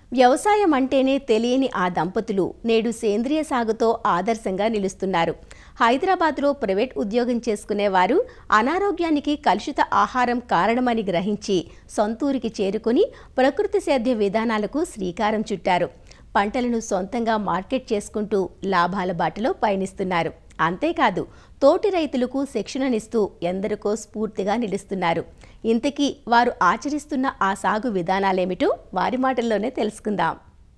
వ్యవసాయం అంటేనే తెలియని ఆ దంపతులు నేడు సేంద్రియ సాగుతో ఆదర్శంగా నిలుస్తున్నారు హైదరాబాద్లో ప్రైవేట్ ఉద్యోగం చేసుకునేవారు అనారోగ్యానికి కలుషిత ఆహారం కారణమని గ్రహించి సొంతూరికి చేరుకుని ప్రకృతి సేద్య విధానాలకు శ్రీకారం చుట్టారు పంటలను సొంతంగా మార్కెట్ చేసుకుంటూ లాభాల బాటలో పయనిస్తున్నారు అంతేకాదు తోటి రైతులకు శిక్షణనిస్తూ ఎందరికో స్ఫూర్తిగా నిలుస్తున్నారు ఇంతకీ వారు ఆచరిస్తున్న ఆ సాగు విధానాలేమిటో వారి మాటల్లోనే తెలుసుకుందాం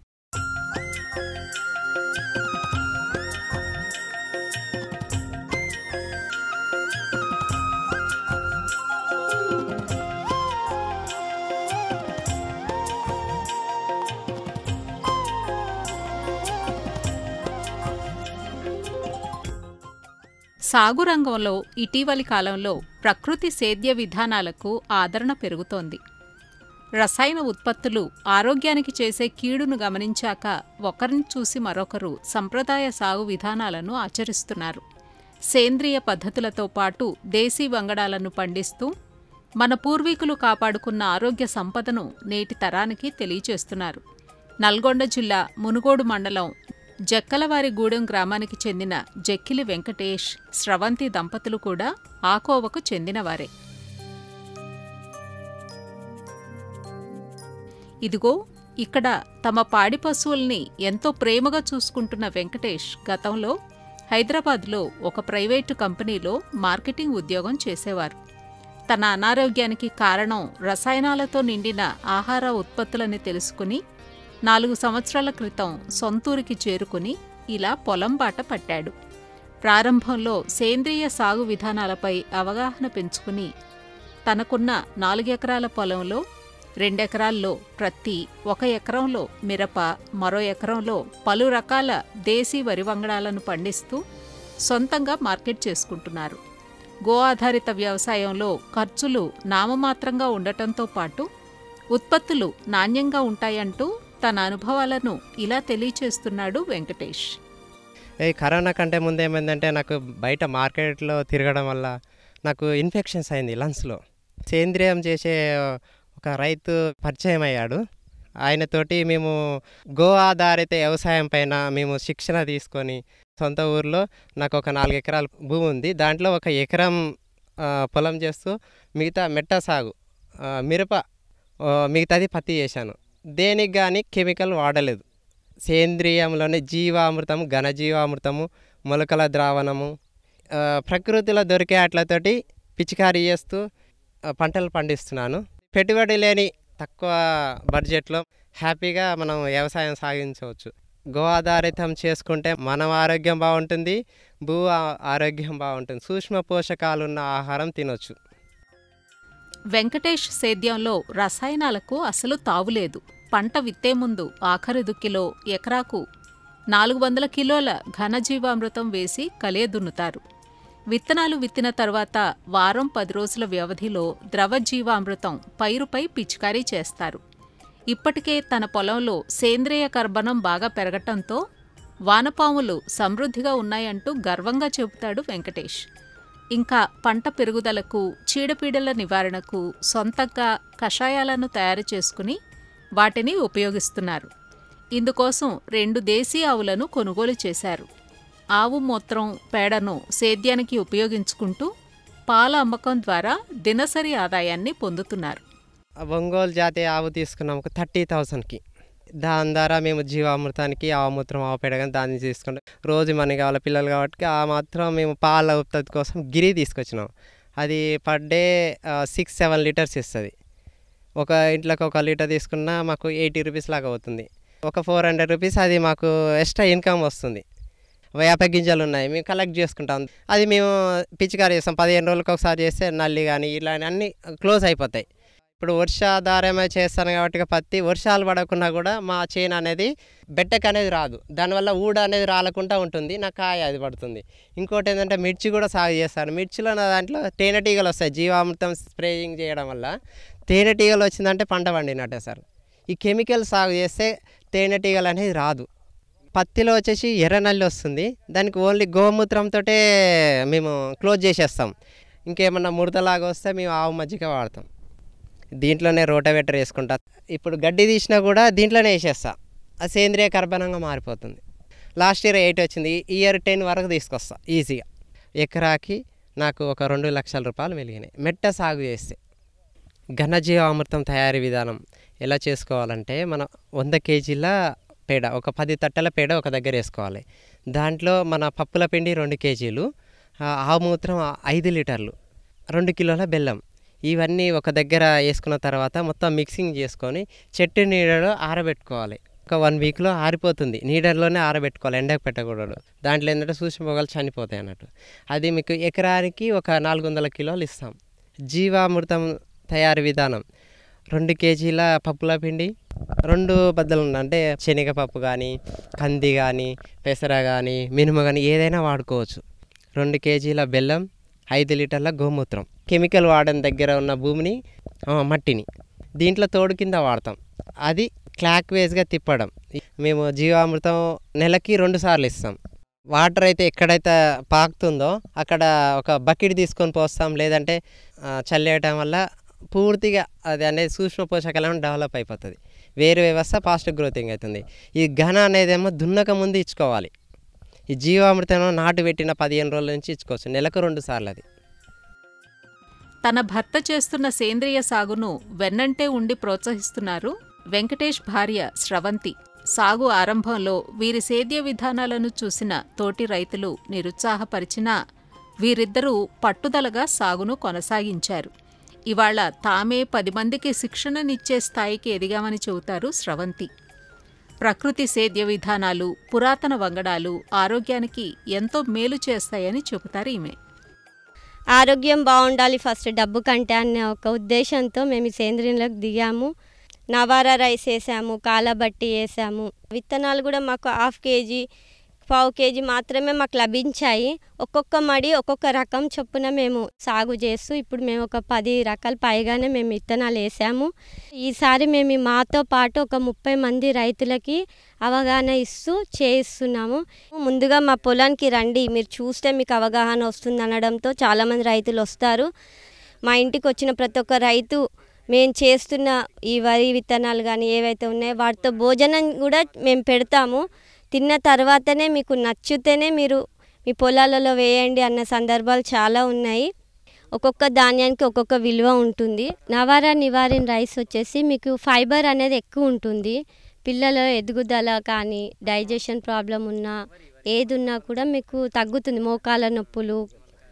సాగు రంగంలో ఇటీవలి కాలంలో ప్రకృతి సేద్య విధానాలకు ఆదరణ పెరుగుతోంది రసాయన ఉత్పత్తులు ఆరోగ్యానికి చేసే కీడును గమనించాక ఒకరిని చూసి మరొకరు సంప్రదాయ సాగు విధానాలను ఆచరిస్తున్నారు సేంద్రియ పద్ధతులతో పాటు దేశీ వంగడాలను పండిస్తూ మన పూర్వీకులు కాపాడుకున్న ఆరోగ్య సంపదను నేటి తరానికి తెలియచేస్తున్నారు నల్గొండ జిల్లా మునుగోడు మండలం జక్కలవారిగూడెం గ్రామానికి చెందిన జక్కిలి వెంకటేష్ స్రవంతి దంపతులు కూడా ఆకోవకు చెందినవారే ఇదిగో ఇక్కడ తమ పాడి పశువుల్ని ఎంతో ప్రేమగా చూసుకుంటున్న వెంకటేష్ గతంలో హైదరాబాద్లో ఒక ప్రైవేటు కంపెనీలో మార్కెటింగ్ ఉద్యోగం చేసేవారు తన అనారోగ్యానికి కారణం రసాయనాలతో నిండిన ఆహార ఉత్పత్తులని తెలుసుకుని నాలుగు సంవత్సరాల క్రితం సొంతూరికి చేరుకుని ఇలా పొలం బాట పట్టాడు ప్రారంభంలో సేంద్రియ సాగు విధానాలపై అవగాహన పెంచుకుని తనకున్న నాలుగెకరాల పొలంలో రెండెకరాల్లో ప్రత్తి ఒక ఎకరంలో మిరప మరో ఎకరంలో పలు రకాల దేశీ వరి వంగడాలను పండిస్తూ సొంతంగా మార్కెట్ చేసుకుంటున్నారు గో ఆధారిత వ్యవసాయంలో ఖర్చులు నామమాత్రంగా ఉండటంతో పాటు ఉత్పత్తులు నాణ్యంగా ఉంటాయంటూ తన అనుభవాలను ఇలా తెలియచేస్తున్నాడు వెంకటేష్ ఈ కరోనా కంటే ముందు ఏమైందంటే నాకు బయట మార్కెట్లో తిరగడం వల్ల నాకు ఇన్ఫెక్షన్స్ అయింది లంగ్స్లో సేంద్రియం చేసే ఒక రైతు పరిచయం అయ్యాడు ఆయనతోటి మేము గో ఆధారిత వ్యవసాయం పైన మేము శిక్షణ తీసుకొని సొంత ఊర్లో నాకు ఒక నాలుగు ఎకరాల భూమి ఉంది దాంట్లో ఒక ఎకరం ఆ, పొలం చేస్తూ మిగతా మెట్ట సాగు ఆ, మిరప ఆ, మిగతాది పత్తి చేశాను దేనికి కానీ కెమికల్ వాడలేదు సేంద్రియంలోనే జీవామృతము ఘనజీవామృతము మొలకల ద్రావణము ఆ, ప్రకృతిలో దొరికే అట్లతోటి పిచికారీ చేస్తూ ఆ, పంటలు పండిస్తున్నాను పెట్టుబడి లేని తక్కువ బడ్జెట్లో హ్యాపీగా మనం వ్యవసాయం సాగించవచ్చు గో ఆధారితం చేసుకుంటే మన ఆరోగ్యం బాగుంటుంది భూ ఆ- ఆరోగ్యం బాగుంటుంది సూక్ష్మ పోషకాలు ఉన్న ఆహారం తినొచ్చు వెంకటేష్ సేద్యంలో రసాయనాలకు అసలు తావులేదు పంట విత్తే ముందు ఆఖరి దుక్కిలో ఎకరాకు నాలుగు వందల కిలోల ఘనజీవామృతం వేసి కలియదున్నుతారు విత్తనాలు విత్తిన తర్వాత వారం పది రోజుల వ్యవధిలో ద్రవజీవామృతం పైరుపై పిచికారీ చేస్తారు ఇప్పటికే తన పొలంలో సేంద్రియ కర్బనం బాగా పెరగటంతో వానపాములు సమృద్ధిగా ఉన్నాయంటూ గర్వంగా చెబుతాడు వెంకటేష్ ఇంకా పంట పెరుగుదలకు చీడపీడల నివారణకు సొంతంగా కషాయాలను తయారు చేసుకుని వాటిని ఉపయోగిస్తున్నారు ఇందుకోసం రెండు దేశీ ఆవులను కొనుగోలు చేశారు ఆవు మూత్రం పేడను సేద్యానికి ఉపయోగించుకుంటూ పాల అమ్మకం ద్వారా దినసరి ఆదాయాన్ని పొందుతున్నారు ఆ ఒంగోలు జాతి ఆవు తీసుకున్నాం ఒక థర్టీ థౌసండ్కి దాని ద్వారా మేము జీవామృతానికి ఆవుమూత్రం ఆవు పేడ కానీ దాన్ని తీసుకుంటాం రోజు మనకి కావాలి పిల్లలు కాబట్టి ఆ మాత్రం మేము పాల ఉత్పత్తి కోసం గిరి తీసుకొచ్చినాం అది per day six seven litres ఇస్తుంది ఒక ఇంట్లోకి ఒక లీటర్ తీసుకున్నా మాకు ఎయిటీ రూపీస్ లాగా అవుతుంది ఒక ఫోర్ హండ్రెడ్ రూపీస్ అది మాకు ఎక్స్ట్రా ఇన్కమ్ వస్తుంది వేప గింజలు ఉన్నాయి మేము కలెక్ట్ చేసుకుంటాం అది మేము పిచికారి చేస్తాం పదిహేను రోజులకు ఒకసారి చేస్తే నల్లి కానీ ఇలా అన్నీ క్లోజ్ అయిపోతాయి ఇప్పుడు వర్షాధారమే చేస్తాను కాబట్టి ఇక పత్తి వర్షాలు పడకున్నా కూడా మా చేను అనేది బెట్టకు అనేది రాదు దానివల్ల ఊడ అనేది రాలకుండా ఉంటుంది నా కాయ అది పడుతుంది ఇంకోటి ఏంటంటే మిర్చి కూడా సాగు చేస్తాను మిర్చిలో నా దాంట్లో తేనెటీగలు వస్తాయి జీవామృతం స్ప్రేయింగ్ చేయడం వల్ల తేనెటీగలు వచ్చిందంటే పంట పండినట్టే సార్ ఈ కెమికల్ సాగు చేస్తే తేనెటీగలు అనేది రాదు పత్తిలో వచ్చేసి ఎర్ర నల్లి వస్తుంది దానికి ఓన్లీ గోమూత్రంతో మేము క్లోజ్ చేసేస్తాం ఇంకేమన్నా ముడతలాగా వస్తే మేము ఆవు మజ్జిగ వాడతాం దీంట్లోనే రోటవేటర్ వేసుకుంటా ఇప్పుడు గడ్డి తీసినా కూడా దీంట్లోనే వేసేస్తా అది సేంద్రియ కర్బనంగా మారిపోతుంది లాస్ట్ ఇయర్ ఎయిట్ వచ్చింది ఈ ఇయర్ టెన్ వరకు తీసుకొస్తా ఈజీగా ఎకరాకి నాకు ఒక రెండు లక్షల రూపాయలు వెలిగినాయి మెట్ట సాగు చేస్తే ఘనజీవామృతం తయారీ విధానం ఎలా చేసుకోవాలంటే మన వంద కేజీల పేడ ఒక పది తట్టల పేడ ఒక దగ్గర వేసుకోవాలి దాంట్లో మన పప్పుల పిండి రెండు కేజీలు ఆ ఆవు మూత్రం ఐదు లీటర్లు రెండు కిలోల బెల్లం ఇవన్నీ ఒక దగ్గర వేసుకున్న తర్వాత మొత్తం మిక్సింగ్ చేసుకొని చెట్టు నీడలో ఆరబెట్టుకోవాలి ఒక వన్ వీక్లో ఆరిపోతుంది నీడలోనే ఆరబెట్టుకోవాలి ఎండకు పెట్టకూడదు దాంట్లో ఏంటంటే సూక్ష్మ మొగలు చనిపోతాయి అన్నట్టు అది మీకు ఎకరానికి ఒక నాలుగు వందల కిలోలు ఇస్తాం జీవామృతం తయారీ విధానం రెండు కేజీల పప్పుల పిండి రెండు బద్దలు ఉన్నాయి అంటే శనగపప్పు కానీ కంది కానీ పెసర కానీ మినుము కానీ ఏదైనా వాడుకోవచ్చు రెండు కేజీల బెల్లం ఐదు లీటర్ల గోమూత్రం కెమికల్ వాడని దగ్గర ఉన్న భూమిని ఆ, మట్టిని దీంట్లో తోడు కింద వాడతాం అది క్లాక్ వేస్గా తిప్పడం మేము జీవామృతం నెలకి రెండు సార్లు ఇస్తాం వాటర్ అయితే ఎక్కడైతే పాకుతుందో అక్కడ ఒక బకెట్ తీసుకొని పోస్తాం లేదంటే ఆ, చల్లేయటం వల్ల పూర్తిగా అది అనేది సూక్ష్మ పోషకాలను డెవలప్ అయిపోతుంది వేరే వ్యవస్థ ఫాస్ట్ గ్రోతింగ్ అవుతుంది ఈ ఘన అనేదేమో దున్నక ముందు ఇచ్చుకోవాలి ఈ జీవామృతం నాటు పెట్టిన పదిహేను రోజుల నుంచి ఇచ్చుకోవచ్చు నెలకు రెండు సార్లు అది తన భర్త చేస్తున్న సేంద్రియ సాగును వెన్నంటే ఉండి ప్రోత్సహిస్తున్నారు వెంకటేష్ భార్య స్రవంతి సాగు ఆరంభంలో వీరి సేద్య విధానాలను చూసిన తోటి రైతులు నిరుత్సాహపరిచినా వీరిద్దరూ పట్టుదలగా సాగును కొనసాగించారు ఇవాళ తామే పది మందికి శిక్షణనిచ్చే స్థాయికి ఎదిగామని చెబుతారు స్రవంతి ప్రకృతి సేద్య విధానాలు పురాతన వంగడాలు ఆరోగ్యానికి ఎంతో మేలు చేస్తాయని చెబుతారు ఈమె ఆరోగ్యం బాగుండాలి ఫస్ట్ డబ్బు కంటే అన్న ఒక ఉద్దేశంతో మేము ఈ సేంద్రియంలోకి దిగాము నవారా రైస్ వేసాము కాలబట్టి వేసాము విత్తనాలు కూడా మాకు హాఫ్ కేజీ పావు కేజీ మాత్రమే మాకు లభించాయి ఒక్కొక్క మడి ఒక్కొక్క రకం చొప్పున మేము సాగు చేస్తూ ఇప్పుడు మేము ఒక పది రకాల పైగానే మేము విత్తనాలు వేసాము ఈసారి మేము ఈ మాతో పాటు ఒక ముప్పై మంది రైతులకి అవగాహన ఇస్తూ చేయిస్తున్నాము ముందుగా మా పొలానికి రండి మీరు చూస్తే మీకు అవగాహన వస్తుంది అనడంతో చాలామంది రైతులు వస్తారు మా ఇంటికి వచ్చిన ప్రతి ఒక్క రైతు మేము చేస్తున్న ఈ వరి విత్తనాలు కానీ ఏవైతే ఉన్నాయో వాటితో భోజనం కూడా మేము పెడతాము తిన్న తర్వాతనే మీకు నచ్చితేనే మీరు మీ పొలాలలో వేయండి అన్న సందర్భాలు చాలా ఉన్నాయి ఒక్కొక్క ధాన్యానికి ఒక్కొక్క విలువ ఉంటుంది నవారా నివారిన రైస్ వచ్చేసి మీకు ఫైబర్ అనేది ఎక్కువ ఉంటుంది పిల్లల ఎదుగుదల కానీ డైజెషన్ ప్రాబ్లం ఉన్నా ఏది ఉన్నా కూడా మీకు తగ్గుతుంది మోకాల నొప్పులు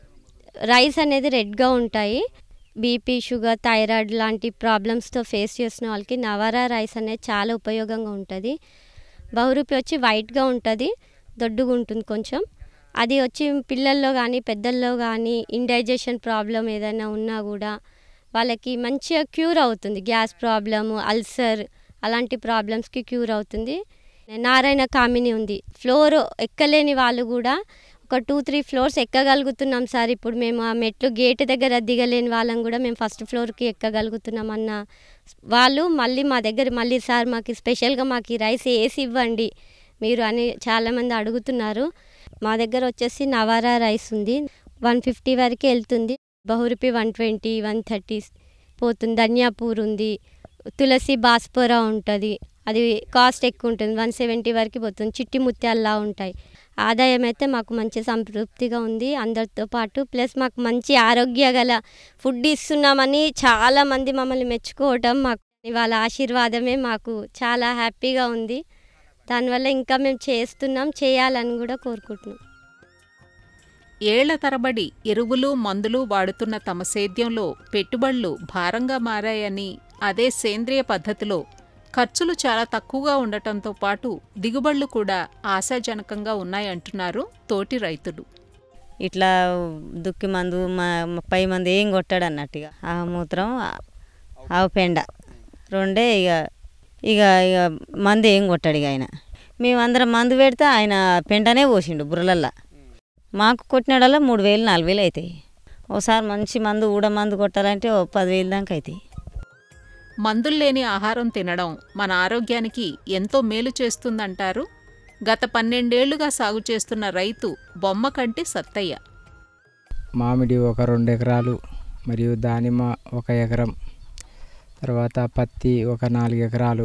రైస్ అనేది రెడ్గా ఉంటాయి బీపీ షుగర్ థైరాయిడ్ లాంటి ప్రాబ్లమ్స్తో ఫేస్ చేసిన వాళ్ళకి నవారా రైస్ అనేది చాలా ఉపయోగంగా ఉంటుంది బహురూపి వచ్చి వైట్గా ఉంటుంది దొడ్డుగా ఉంటుంది కొంచెం అది వచ్చి పిల్లల్లో కానీ పెద్దల్లో కానీ ఇండైజెషన్ ప్రాబ్లం ఏదైనా ఉన్నా కూడా వాళ్ళకి మంచిగా క్యూర్ అవుతుంది గ్యాస్ ప్రాబ్లము అల్సర్ అలాంటి ప్రాబ్లమ్స్కి క్యూర్ అవుతుంది నారాయణ కామిని ఉంది ఫ్లోర్ ఎక్కలేని వాళ్ళు కూడా ఒక టూ త్రీ ఫ్లోర్స్ ఎక్కగలుగుతున్నాం సార్ ఇప్పుడు మేము ఆ మెట్లు గేట్ దగ్గర దిగలేని వాళ్ళం కూడా మేము ఫస్ట్ ఫ్లోర్కి ఎక్కగలుగుతున్నాం అన్న వాళ్ళు మళ్ళీ మా దగ్గర మళ్ళీ సార్ మాకు స్పెషల్గా మాకు ఈ రైస్ వేసి ఇవ్వండి మీరు అని చాలామంది అడుగుతున్నారు మా దగ్గర వచ్చేసి నవారా రైస్ ఉంది వన్ ఫిఫ్టీ వరకు వెళ్తుంది Bahurupi one twenty one thirty పోతుంది ధనియాపూర్ ఉంది తులసి బాస్పోరా ఉంటుంది అది కాస్ట్ ఎక్కువ ఉంటుంది వన్ సెవెంటీ వరకు పోతుంది చిట్టి ముత్యాల్లా ఉంటాయి ఆదాయం అయితే మాకు మంచి సంతృప్తిగా ఉంది అందరితో పాటు ప్లస్ మాకు మంచి ఆరోగ్య గల ఫుడ్ ఇస్తున్నామని చాలామంది మమ్మల్ని మెచ్చుకోవటం మాకు వాళ్ళ ఆశీర్వాదమే మాకు చాలా హ్యాపీగా ఉంది దానివల్ల ఇంకా మేము చేస్తున్నాం చేయాలని కూడా కోరుకుంటున్నాం ఏళ్ల తరబడి ఎరువులు మందులు వాడుతున్న తమ సేద్యంలో పెట్టుబడులు భారంగా మారాయని అదే సేంద్రియ పద్ధతిలో ఖర్చులు చాలా తక్కువగా ఉండటంతో పాటు దిగుబడులు కూడా ఆశాజనకంగా ఉన్నాయంటున్నారు తోటి రైతులు ఇట్లా దుక్కి మందు మా మా పై మందు ఏం కొట్టాడు అన్నట్టుగా ఆ మూత్రం ఆ- ఆవు పెండ రెండే ఇక ఇక ఇక మందు ఏం కొట్టాడు ఇక ఆయన మేమందరం మందు పెడితే ఆయన పెంటనే పోసిండు బుర్రలల్లా మాకు కొట్టినాడల్లా మూడు వేలు నాలుగు వేలు అవుతాయి ఒకసారి మంచి మందు ఊడ మందు కొట్టాలంటే ఓ పదివేలు దాకా అవుతాయి మందుల్లేని ఆహారం తినడం మన ఆరోగ్యానికి ఎంతో మేలు చేస్తుందంటారు గత పన్నెండేళ్లుగా సాగు చేస్తున్న రైతు బొమ్మ కంటి సత్తయ్య మామిడి ఒక రెండు ఎకరాలు మరియు దానిమ్మ ఒక ఎకరం తర్వాత పత్తి ఒక నాలుగు ఎకరాలు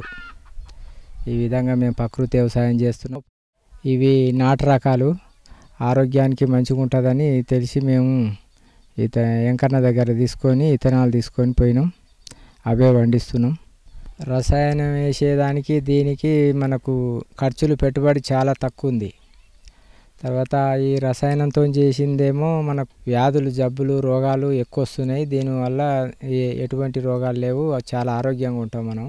ఈ విధంగా మేము ప్రకృతి వ్యవసాయం చేస్తున్నాం ఇవి నాటు రకాలు ఆరోగ్యానికి మంచిగా ఉంటుందని తెలిసి మేము ఇత ఎంకన్న దగ్గర తీసుకొని ఇథనాల్ తీసుకొని పోయినాం అవే వండిస్తున్నాం రసాయనం వేసేదానికి దీనికి మనకు ఖర్చులు పెట్టుబడి చాలా తక్కువ ఉంది తర్వాత ఈ రసాయనంతో చేసిందేమో మనకు వ్యాధులు జబ్బులు రోగాలు ఎక్కువ వస్తున్నాయి దీనివల్ల ఏ- ఎటువంటి రోగాలు లేవు చాలా ఆరోగ్యంగా ఉంటాం మనం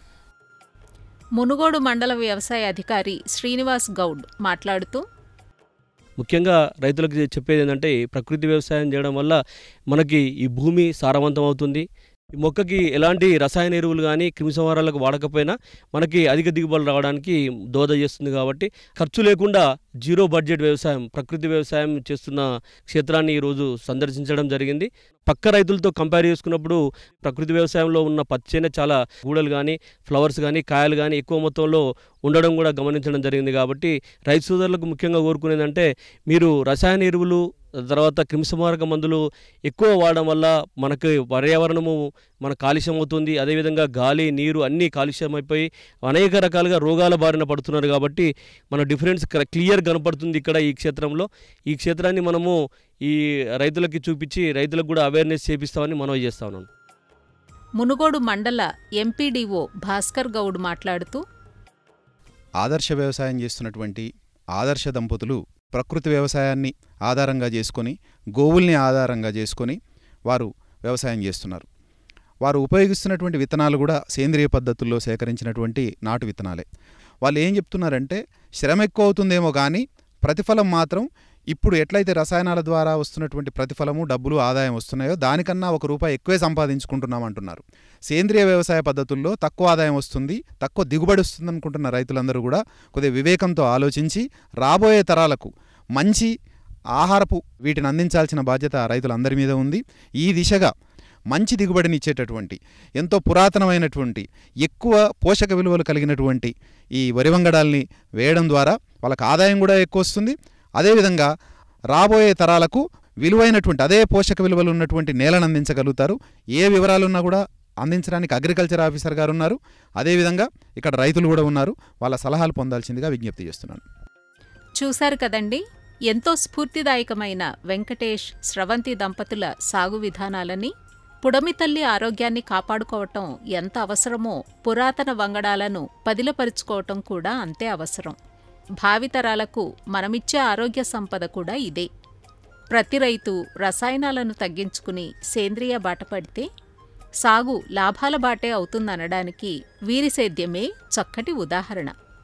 మునుగోడు మండల వ్యవసాయ అధికారి శ్రీనివాస్ గౌడ్ మాట్లాడుతూ ముఖ్యంగా రైతులకు చెప్పేది ఏంటంటే ఈ ప్రకృతి వ్యవసాయం చేయడం వల్ల మనకి ఈ భూమి సారవంతం అవుతుంది ఈ మొక్కకి ఎలాంటి రసాయన ఎరువులు కానీ క్రిమిసంహారాలకు వాడకపోయినా మనకి అధిక దిగుబడులు రావడానికి దోహద చేస్తుంది కాబట్టి ఖర్చు లేకుండా జీరో బడ్జెట్ వ్యవసాయం ప్రకృతి వ్యవసాయం చేస్తున్న క్షేత్రాన్ని ఈరోజు సందర్శించడం జరిగింది పక్క రైతులతో కంపేర్ చేసుకున్నప్పుడు ప్రకృతి వ్యవసాయంలో ఉన్న పచ్చనే చాలా గూడలు కానీ ఫ్లవర్స్ కానీ కాయలు కానీ ఎక్కువ మొత్తంలో ఉండడం కూడా గమనించడం జరిగింది కాబట్టి రైతు సోదరులకు ముఖ్యంగా కోరుకునేదంటే మీరు రసాయన ఎరువులు తర్వాత క్రిమిసంహారక మందులు ఎక్కువ వాడడం వల్ల మనకి పర్యావరణము మన కాలుష్యం అవుతుంది అదేవిధంగా గాలి నీరు అన్నీ కాలుష్యం అయిపోయి అనేక రకాలుగా రోగాల బారిన పడుతున్నారు కాబట్టి మన డిఫరెన్స్ క్లియర్ కనపడుతుంది ఇక్కడ ఈ క్షేత్రంలో ఈ క్షేత్రాన్ని మనము ఈ రైతులకి చూపించి రైతులకు కూడా అవేర్నెస్ చేపిస్తామని మనవి చేస్తా ఉన్నాను మునుగోడు మండల ఎంపీడీఓ భాస్కర్ గౌడ్ మాట్లాడుతూ ఆదర్శ వ్యవసాయం చేస్తున్నటువంటి ఆదర్శ దంపతులు ప్రకృతి వ్యవసాయాన్ని ఆధారంగా చేసుకొని గోవుల్ని ఆధారంగా చేసుకొని వారు వ్యవసాయం చేస్తున్నారు వారు ఉపయోగిస్తున్నటువంటి విత్తనాలు కూడా సేంద్రియ పద్ధతుల్లో సేకరించినటువంటి నాటు విత్తనాలే వాళ్ళు ఏం చెప్తున్నారంటే శ్రమ ఎక్కువ అవుతుందేమో కానీ ప్రతిఫలం మాత్రం ఇప్పుడు ఎట్లయితే రసాయనాల ద్వారా వస్తున్నటువంటి ప్రతిఫలము డబ్బులు ఆదాయం వస్తున్నాయో దానికన్నా ఒక రూపాయి ఎక్కువే సంపాదించుకుంటున్నాం అంటున్నారు సేంద్రియ వ్యవసాయ పద్ధతుల్లో తక్కువ ఆదాయం వస్తుంది తక్కువ దిగుబడి వస్తుంది అనుకుంటున్న రైతులందరూ కూడా కొద్దిగా వివేకంతో ఆలోచించి రాబోయే తరాలకు మంచి ఆహారపు వీటిని అందించాల్సిన బాధ్యత రైతులందరి మీద ఉంది ఈ దిశగా మంచి దిగుబడిని ఇచ్చేటటువంటి ఎంతో పురాతనమైనటువంటి ఎక్కువ పోషక విలువలు కలిగినటువంటి ఈ వరి వంగడాల్ని వేయడం ద్వారా వాళ్ళకి ఆదాయం కూడా ఎక్కువ వస్తుంది అదేవిధంగా రాబోయే తరాలకు విలువైనటువంటి అదే పోషక విలువలు ఉన్నటువంటి నేలను అందించగలుగుతారు ఏ వివరాలున్నా కూడా అందించడానికి అగ్రికల్చర్ ఆఫీసర్ గారు ఉన్నారు అదేవిధంగా ఇక్కడ రైతులు కూడా ఉన్నారు వాళ్ళ సలహాలు పొందాల్సిందిగా విజ్ఞప్తి చేస్తున్నాను చూశారు కదండి ఎంతో స్ఫూర్తిదాయకమైన వెంకటేష్ స్రవంతి దంపతుల సాగు విధానాలని పుడమి తల్లి ఆరోగ్యాన్ని కాపాడుకోవటం ఎంత అవసరమో పురాతన వంగడాలను పదిలపరుచుకోవటం కూడా అంతే అవసరం భావితరాలకు మనమిచ్చే ఆరోగ్య సంపద కూడా ఇదే ప్రతి రైతు రసాయనాలను తగ్గించుకుని సేంద్రియ బాట పడితే సాగు లాభాల బాటే అవుతుందనడానికి వీరి సేద్యమే చక్కటి ఉదాహరణ